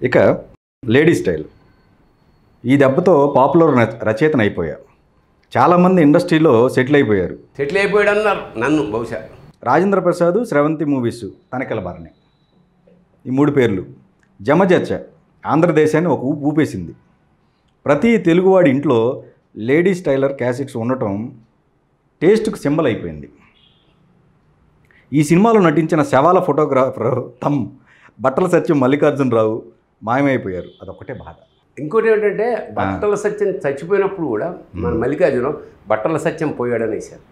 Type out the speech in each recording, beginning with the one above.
ఇక lady style ఈ దెబ్బతో పాపులర్ ర- రచయితను అయిపోయా చాలామంది ఇండస్ట్రీలో సెటిల్ అయిపోయారు సెటిల్ అయిపోయాడు అన్నారు నన్ను బహుశా రాజేంద్ర ప్రసాద్ స్రవంతి మూవీస్ తనకెల బారణి ఈ మూడు పేర్లు జమజచ్చ ఆంధ్రదేశాన్ని ఒక ఊపు ఊపేసింది ప్రతి తెలుగువాడి ఇంట్లో లేడీస్ టైలర్ క్యాసెట్స్ ఉండటం టేస్ట్కు సింబల్ అయిపోయింది ఈ సినిమాలో నటించిన శవాల ఫోటోగ్రాఫర్ తమ్ బట్టల సత్యం మల్లికార్జునరావు మాయమైపోయారు అదొక్కటే బాధ ఇంకోటి ఏంటంటే బట్టల సత్యం చచ్చిపోయినప్పుడు కూడా మన మల్లికార్జునం బట్టల సత్యం పోయాడని వేశారు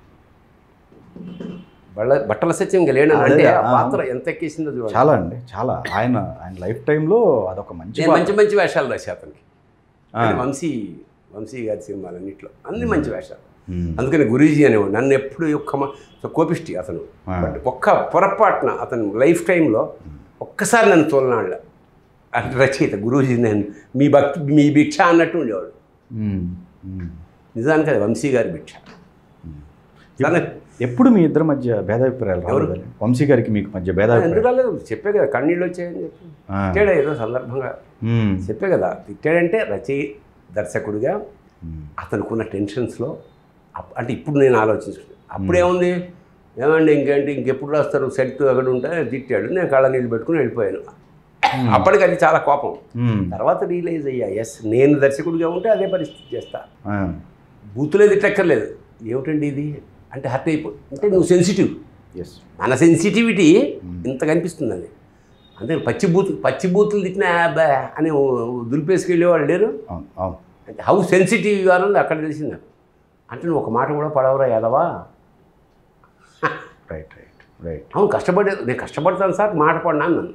బళ్ళ బట్టల సత్యం ఇంకా లేడని అంటే ఆ అదే, ఆ. పాత్ర ఎంత ఎక్కేసిందో చూడండి చాలా అండి చాలా ఆయన ఆయన లైఫ్ టైంలో అదొక మంచి నేను పాత్ర. మంచి మంచి వేషాలు రాశా అతనికి ఆ. అంటే వంశీ వంశీ గారి సినిమాలన్నింటిలో అన్ని మంచి వేషాలు ఉమ్. అందుకని గురూజీ అనేవాడు నన్ను ఎప్పుడు ఒక్క మ- సో కోపిష్టి అతను ఆ. బట్ ఒక్క పొరపాటున అతను లైఫ్ టైంలో ఒక్కసారి నన్ను తోలనాళ్ళ అంటే రచయిత గురూజీ నేను మీ భక్తి మీ భిక్ష అన్నట్టు ఉండేవాడు ఉమ్. ఉమ్. నిజానికి అది వంశీ గారి భిక్ష తన ఎప్పుడు మీ ఇద్దరి మధ్య భేదాభిప్రాయాలు ఎవరు? రాలేదా? వంశీ గారికి మీకు మధ్య ఎందుకు భేదాభిప్రాయాలు రాలేదు చెప్పే కదా కన్నీళ్ళు వచ్చాయని చెప్పి ఆ. తిట్టాడు ఏదో సందర్భంగా ఉమ్. చెప్పే కదా తిట్టాడంటే రచయి దర్శకుడిగా ఉమ్. అతనుకున్న టెన్షన్స్లో అప్- అంటే ఇప్పుడు నేను ఆలోచించుకున్నాను అప్పుడేముంది ఏమండి ఇంకేంటి ఇంకెప్పుడు రాస్తారు సెట్ అక్కడ ఉంటే తిట్టాడు నేను కళ్ళ నీళ్ళు పెట్టుకుని వెళ్ళిపోయాను అప్పటికి అది చాలా కోపం ఉమ్. తర్వాత రియలైజ్ అయ్యా ఎస్ నేను దర్శకుడిగా ఉంటే అదే పరిస్థితి చేస్తా ఆ. బూతులే తిట్టక్కర్లేదు ఏమిటండి ఇది అంటే హర్ట్ అయిపో అంటే నువ్వు సెన్సిటివ్ ఎస్ మన సెన్సిటివిటీ ఇంత కనిపిస్తుంది అది అంటే పచ్చి బూతు పచ్చి బూతులు తిట్టినా అబ్బా అని దులిపేసుకెళ్ళేవాళ్ళు లేరు అవును అవును అంటే హౌ సెన్సిటివ్ అన్నది అక్కడ తెలిసింది నాకు అంటే నువ్వు ఒక మాట కూడా పడవరా ఎదవా రైట్ రైట్ రైట్ అవును కష్టపడే నేను కష్టపడతాను సార్ మాట పడినాను నన్ను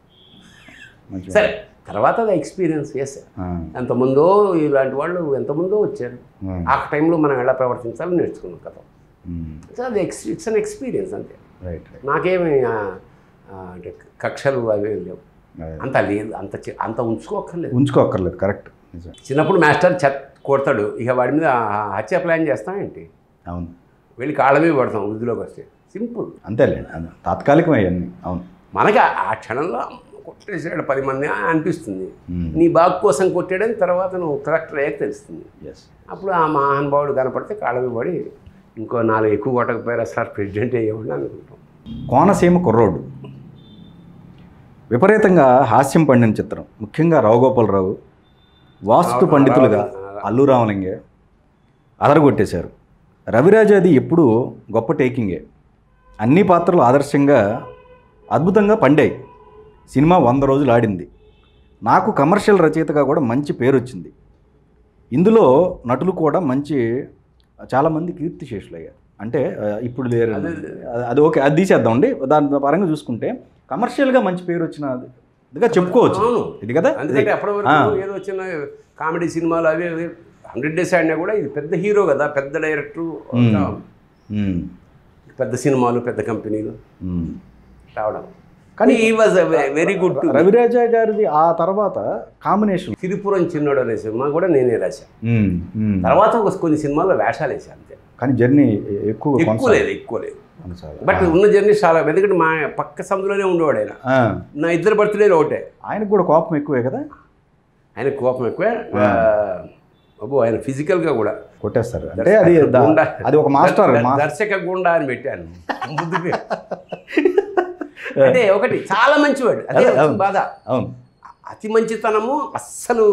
మంచి సరే తర్వాత అది ఎక్స్పీరియన్స్ ఎస్ ఆ. ఎంతమందో ఇలాంటి వాళ్ళు ఎంతమందో వచ్చారు ఆ. ఆ టైంలో మనం ఎలా ప్రవర్తించాలో నేర్చుకున్నాం కదా ఉమ్. సో అది ఎక్స్ ఇట్స్ అన్ ఎక్స్పీరియన్స్ అంతే రైట్ రైట్ నాకేమి ఆ, ఆ, అంటే కక్షలు అవి ఏం లేవు అదే. అంత లేదు అంత చి- అంత ఉంచుకోక్కర్లేదు ఉంచుకోక్కర్లేదు కరెక్ట్ నిజం చిన్నప్పుడు మాస్టర్ చెత్ కొడతాడు ఇక వాడి మీద ఆ హత్య ప్లాన్ చేస్తాం ఏంటి అవును వెళ్ళి కాళ్ళ మీద పడతాం వృద్ధిలోకి వస్తే సింపుల్ అంతేలేండి అది తాత్కాలికం అవన్నీ అవును మనకి ఆ- ఆ క్షణంలో కొట్టేసాడు పది మంది అని అనిపిస్తుంది ఉమ్. నీ బాగు కోసం కొట్టాడని తర్వాత నువ్వు కరెక్టర్ అయ్యాక తెలుస్తుంది ఎస్ అప్పుడు ఆ మహానుభావుడు కనపడితే కాళ్ళ మీద పడి ఇంకో నాలుగు ఎక్కువ కొట్టకపోయారా సార్ ప్రెసిడెంట్ అయ్యేవాడిని అనుకుంటాం కోనసీమ కుర్రోడు విపరీతంగా హాస్యం పండిన చిత్రం ముఖ్యంగా రావుగోపాలరావు వాస్తు పండితులుగా అల్లు రామలింగే అదరగొట్టేశారు రవిరాజాది ఎప్పుడూ గొప్ప టేకింగే అన్ని పాత్రలు ఆదర్శంగా అద్భుతంగా పండాయి సినిమా వంద రోజులు ఆడింది నాకు కమర్షియల్ రచయితగా కూడా మంచి పేరు వచ్చింది ఇందులో నటులు కూడా మంచి చాలామంది కీర్తిశేషులు అయ్యారు అంటే ఆ, ఇప్పుడు లేరు అది- అది ఓకే అది తీసేద్దామండి దాని పరంగా చూసుకుంటే కమర్షియల్గా మంచి పేరు వచ్చిన ఇదిగా చెప్పుకోవచ్చు అవును. ఇది కదా అందుకంటే అప్పటి ఆ. వరకు ఏదో వచ్చిన కామెడీ సినిమాలు అవి అవి హండ్రెడ్ డేస్ ఆడినా కూడా ఇది పెద్ద హీరో కదా పెద్ద డైరెక్టర్ ఉమ్, పెద్ద సినిమాలు పెద్ద కంపెనీలు ఉమ్. రావడం కానీ ఈ వాజ్ వెరీ గుడ్ రవిరాజా గారిది ఆ తర్వాత కాంబినేషన్ సిరిపురం చిన్నోడు అనే సినిమా కూడా నేనే రాశాను ఉమ్, ఉమ్. తర్వాత ఒక కొన్ని సినిమాల్లో వేషాలు వేసాను అంతే కానీ జర్నీ ఎక్కువ ఎక్కువ లేదు ఎక్కువ లేదు కొనసాగ- బట్ ఉన్న జర్నీ చాలా ఎందుకంటే మా పక్క సందులోనే ఉండేవాడు ఆయన ఆ, నా ఇద్దరు బర్త్డేలు ఒకటే ఆయనకు కూడా కోపం ఎక్కువే కదా ఆయన కోపం ఎక్కువే ఆ, అబ్బో ఆయన ఫిజికల్గా కూడా కొట్టేస్తారు అంటే అది ద- గుండా. అది ఒక మాస్టర్ దర్- మా- దర్శక గుండా అని పెట్టాను ముద్దు పేరు. అంటే ఒకటి చాలా మంచివాడు అదే అదే, అవును. బాధ అవును అతి మంచితనము అస్సలు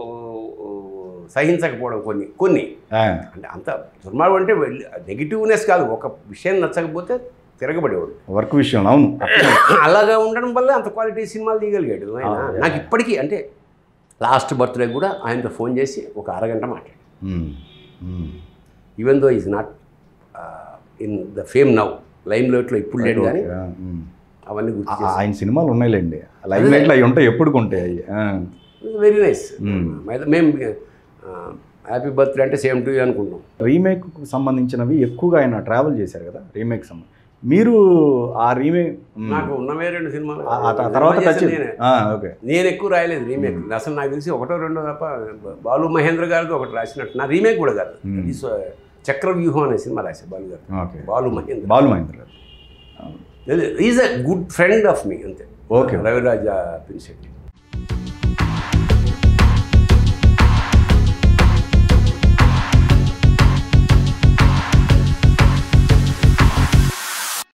సహించకపోవడం కొన్ని కొన్ని ఆ, అంటే అంత దుర్మార్గం అంటే నెగిటివ్నెస్ కాదు ఒక విషయం నచ్చకపోతే తిరగబడేవాడు వర్క్ విషయం అవును అలాగా ఉండడం వల్ల అంత క్వాలిటీ సినిమాలు తీయగలిగాడు ఆయన అవును. నాకు ఇప్పటికీ అంటే లాస్ట్ బర్త్డే కూడా ఆయనతో ఫోన్ చేసి ఒక అరగంట మాట్లాడు um, um. Even though is not in the fame now లైమ్ లైట్లో ఇప్పుడు లేడు కానీ ఆ, ఉమ్. అవన్నీ గుర్తు ఆ- ఆయన సినిమాలు ఉన్నాయిలేండి లైవ్ లైట్లు అవి ఉంటాయి ఎప్పుడు ఉంటాయి అవి ఆ. Very nice Hmm. మేము హ్యాపీ బర్త్డే అంటే సేమ్ టు అనుకుంటాం రీమేక్కు సంబంధించినవి ఎక్కువగా ఆయన ట్రావెల్ చేశారు కదా రీమేక్ సంబంధం మీరు ఆ రీమేక్ ఉమ్, నాకు ఉన్నవే రెండు సినిమాలు ఆ- ఆ త- తర్వాత సినిమా టచ్ చేసింది నేనే. ఆ, ఓకే నేను ఎక్కువ రాయలేదు రీమేక్ అసలు నాకు తెలిసి ఒకటో రెండో తప్ప బాలు మహేంద్ర గారిది ఒకటి రాసినట్టు నా రీమేక్ కూడా కాదు Hmm. ఇది స్వ- చక్రవ్యూహం అనే సినిమా రాశారు బాలు గారు ఓకే బాలు మహేంద్ర బాలు మహేంద్ర గారు అవును. Is a good friend of me అంతే Okay. రవిరాజ పిన్శెట్టి